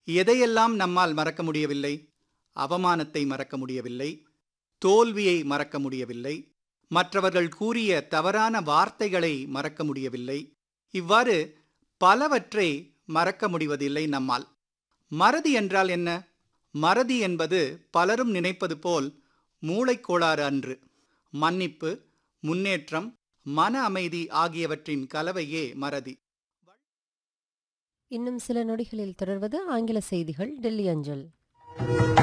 எதையெல்லாம் நம்மால் மறக்க முடியவில்லை அவமானத்தை மறக்க முடியவில்லை தோல்வியை மறக்க முடியவில்லை மற்றவர்கள் கூறிய தவறான வார்த்தைகளை மறக்க முடியவில்லை இவ்வாறு பலவற்றை மறக்க முடிவதில்லை நம்மால் மறதி என்றால் என்ன மறதி என்பது பலரும் நினைப்பது போல் மூளைக்கோளாறு அன்று மன்னிப்பு முன்னேற்றம் மன அமைதி ஆகியவற்றின் கலவையே மறதி இன்னும் சில நொடிகளில் தொடர்வது ஆங்கில செய்திகள் டெல்லி அஞ்சல்